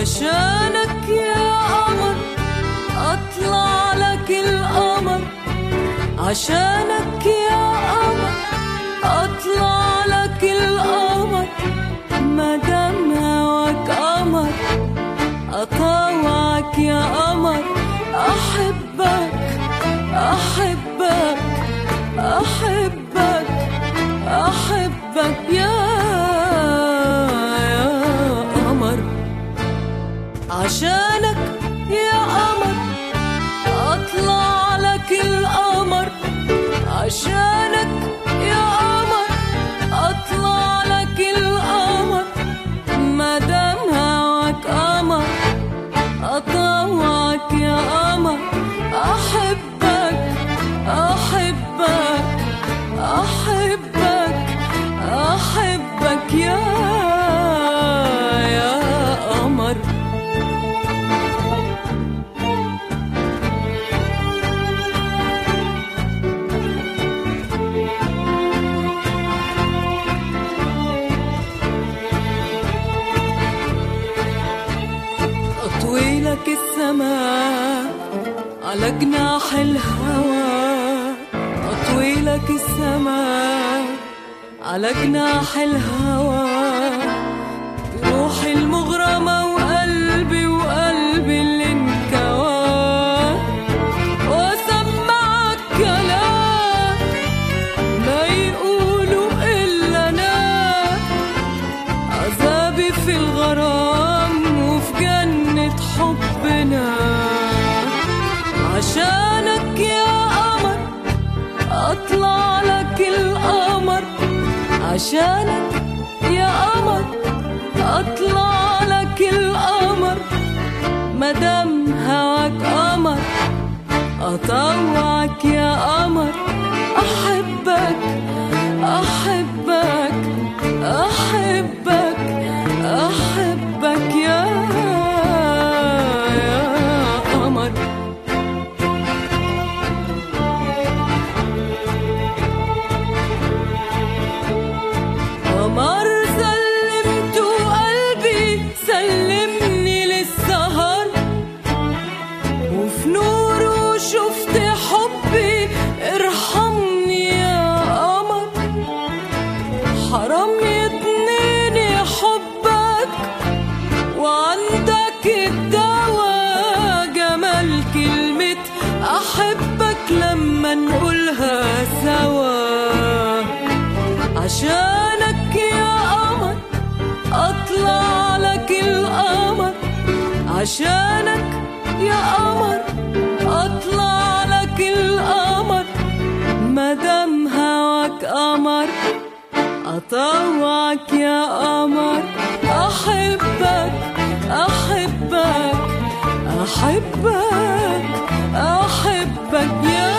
عشانك يا قمر اطلع لك القمر عشانك يا قمر اطلع لك القمر مادام هواك قمر اطوعك يا قمر احبك احبك احبك احبك يا يا قمر عشانك يا قمر اطلع لك القمر عشانك يا قمر اطلع لك القمر مادام هواك قمر اطوعك يا قمر احبك احبك احبك احبك يا يا قمر أطوي لك السماء على جناح الهوى أطوي لك السماء على جناح الهوى بروحي المغرمة وقلبي وقلبي اللي انكوى وأسمعك كلام ما يقولوا إلا أنا عذابي في الغرام وفي جنة حبنا عشانك يا قمر أطلع لك القمر عشانك يا قمر أطلع لك القمر مدام هواك قمر أطوعك يا قمر أحبك أحبك أحبك أحبك يا يا قمر قمر سلمت قلبي سلمني للسهر وفي نوره شفت حبي ارحمني يا قمر حرام يتنيني حبك وعندك الدواء جمال كلمة أحبك لما نقولها سوا عشانك يا قمر أطلع لك القمر عشانك يا قمر أطلع لك القمر مادام هواك قمر أطوعك يا قمر أحبك أحبك أحبك أحبك يا